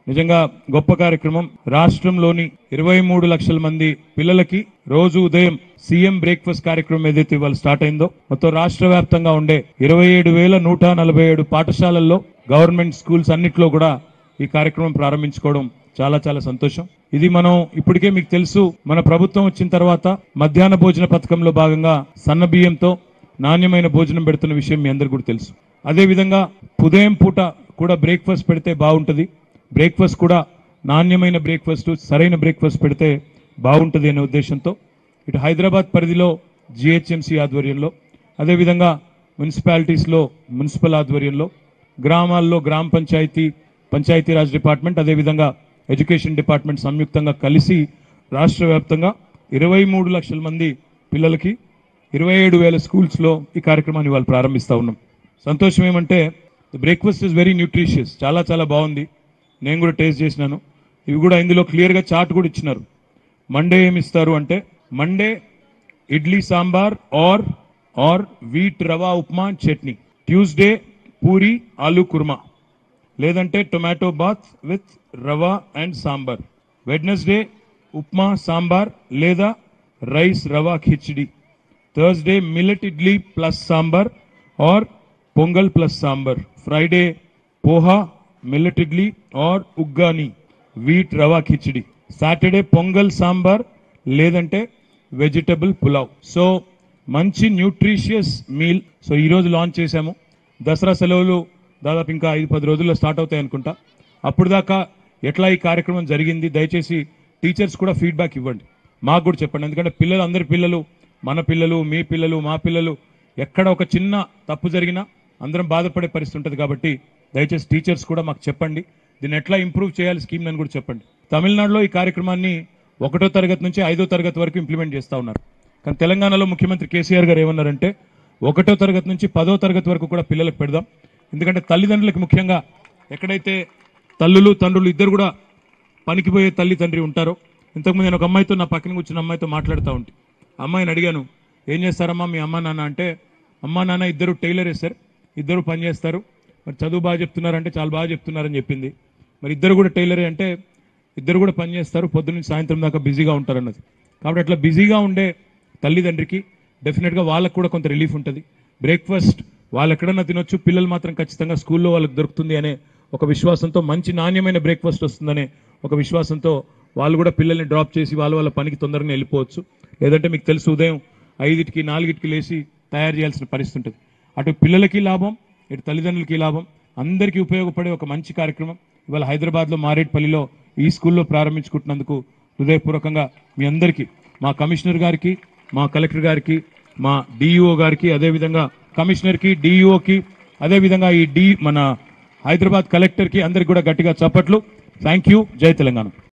నిజంగా గొప్ప కార్యక్రమం రాష్ట్రంలోని ఇరవై మూడు లక్షల మంది పిల్లలకి రోజు ఉదయం సీఎం బ్రేక్ఫాస్ట్ కార్యక్రమం ఏదైతే ఇవాళ స్టార్ట్ అయిందో మొత్తం రాష్ట్ర వ్యాప్తంగా ఉండే ఇరవై ఏడు వేల నూట నలభై ఏడు పాఠశాలల్లో గవర్నమెంట్ స్కూల్స్ అన్నిట్లో కూడా ఈ కార్యక్రమం ప్రారంభించుకోవడం చాలా చాలా సంతోషం ఇది మనం ఇప్పటికే మీకు తెలుసు మన ప్రభుత్వం వచ్చిన తర్వాత మధ్యాహ్న భోజన పథకంలో భాగంగా సన్న బియ్యంతో నాణ్యమైన భోజనం పెడుతున్న విషయం మీ అందరికీ కూడా తెలుసు అదే విధంగా ఉదయం పూట కూడా బ్రేక్ఫాస్ట్ పెడితే బాగుంటది బ్రేక్ఫాస్ట్ కూడా నాణ్యమైన బ్రేక్ఫాస్ట్ సరైన బ్రేక్ఫాస్ట్ పెడితే బాగుంటది అనే ఉద్దేశంతో ఇటు హైదరాబాద్ పరిధిలో జిహెచ్ఎంసీ ఆధ్వర్యంలో అదేవిధంగా మున్సిపాలిటీస్లో మున్సిపల్ ఆధ్వర్యంలో గ్రామాల్లో గ్రామ పంచాయతీ పంచాయతీరాజ్ డిపార్ట్మెంట్ అదేవిధంగా ఎడ్యుకేషన్ డిపార్ట్మెంట్ సంయుక్తంగా కలిసి రాష్ట్ర వ్యాప్తంగా ఇరవై మూడు లక్షల మంది పిల్లలకి ఇరవై ఏడు వేల స్కూల్స్లో ఈ కార్యక్రమాన్ని వాళ్ళు ప్రారంభిస్తా ఉన్నాం సంతోషం ఏమంటే బ్రేక్ఫాస్ట్ ఇస్ వెరీ న్యూట్రిషియస్ చాలా చాలా బాగుంది నేను కూడా టేస్ట్ చేసినాను ఇవి కూడా ఇందులో క్లియర్గా చార్ట్ కూడా ఇచ్చినారు మండే ఏమి ఇస్తారు అంటే Monday idli sambar or or wheat rava upma chutney Tuesday puri aloo kurma లేదంటే tomato bath with rava and sambar Wednesday upma sambar లేదా rice rava khichdi Thursday millet idli plus sambar or pongal plus sambar Friday poha millet idli or uggani wheat rava khichdi Saturday pongal sambar లేదంటే వెజిటబుల్ పులావ్ సో మంచి న్యూట్రిషియస్ మీల్ సో ఈ రోజు లాంచ్ చేశాము దసరా సెలవులు దాదాపు ఇంకా ఐదు పది రోజుల్లో స్టార్ట్ అవుతాయి అనుకుంటా అప్పుడు దాకా ఎట్లా ఈ కార్యక్రమం జరిగింది దయచేసి టీచర్స్ కూడా ఫీడ్బ్యాక్ ఇవ్వండి మాకు కూడా చెప్పండి ఎందుకంటే పిల్లలు అందరి పిల్లలు మన పిల్లలు మీ పిల్లలు మా పిల్లలు ఎక్కడ ఒక చిన్న తప్పు జరిగినా అందరం బాధపడే పరిస్థితి ఉంటుంది కాబట్టి దయచేసి టీచర్స్ కూడా మాకు చెప్పండి దీన్ని ఎట్లా ఇంప్రూవ్ చేయాలి స్కీమ్ అని కూడా చెప్పండి తమిళనాడులో ఈ కార్యక్రమాన్ని ఒకటో తరగతి నుంచి ఐదో తరగతి వరకు ఇంప్లిమెంట్ చేస్తా ఉన్నారు కానీ తెలంగాణలో ముఖ్యమంత్రి కేసీఆర్ గారు ఏమన్నారంటే ఒకటో తరగతి నుంచి పదో తరగతి వరకు కూడా పిల్లలకు పెడదాం ఎందుకంటే తల్లిదండ్రులకు ముఖ్యంగా ఎక్కడైతే తల్లులు తండ్రులు ఇద్దరు కూడా పనికిపోయే తల్లి తండ్రి ఉంటారో ఇంతకుముందు నేను ఒక అమ్మాయితో నా పక్కన కూర్చున్న అమ్మాయితో మాట్లాడుతూ ఉంటే అమ్మాయిని అడిగాను ఏం చేస్తారమ్మా మీ అమ్మా నాన్న అంటే అమ్మా నాన్న ఇద్దరు టైలరే సార్ ఇద్దరు పని చేస్తారు మరి చదువు బాగా చెప్తున్నారంటే చాలా బాగా చెప్తున్నారని చెప్పింది మరి ఇద్దరు కూడా టైలరే అంటే ఇద్దరు కూడా పని చేస్తారు పొద్దున్న సాయంత్రం దాకా బిజీగా ఉంటారు అన్నది కాబట్టి అట్లా బిజీగా ఉండే తల్లిదండ్రికి డెఫినెట్గా వాళ్ళకు కూడా కొంత రిలీఫ్ ఉంటుంది బ్రేక్ఫాస్ట్ వాళ్ళు ఎక్కడన్నా తినొచ్చు పిల్లలు మాత్రం ఖచ్చితంగా స్కూల్లో వాళ్ళకి దొరుకుతుంది అనే ఒక విశ్వాసంతో మంచి నాణ్యమైన బ్రేక్ఫాస్ట్ వస్తుందనే ఒక విశ్వాసంతో వాళ్ళు కూడా పిల్లల్ని డ్రాప్ చేసి వాళ్ళ వాళ్ళ పనికి తొందరగా వెళ్ళిపోవచ్చు లేదంటే మీకు తెలుసు ఉదయం ఐదింటికి నాలుగిటికి లేచి తయారు చేయాల్సిన పరిస్థితి ఉంటుంది అటు పిల్లలకి లాభం ఇటు తల్లిదండ్రులకి లాభం అందరికీ ఉపయోగపడే ఒక మంచి కార్యక్రమం ఇవాళ హైదరాబాద్లో మారేడ్పల్లిలో ఈ స్కూల్లో ప్రారంభించుకుంటున్నందుకు హృదయపూర్వకంగా మీ అందరికీ మా కమిషనర్ గారికి మా కలెక్టర్ గారికి మా డిఈఓ గారికి అదేవిధంగా కమిషనర్కి డిఈఓకి అదేవిధంగా ఈ డి మన హైదరాబాద్ కలెక్టర్కి అందరికి కూడా గట్టిగా చప్పట్లు థ్యాంక్ యూ జై తెలంగాణ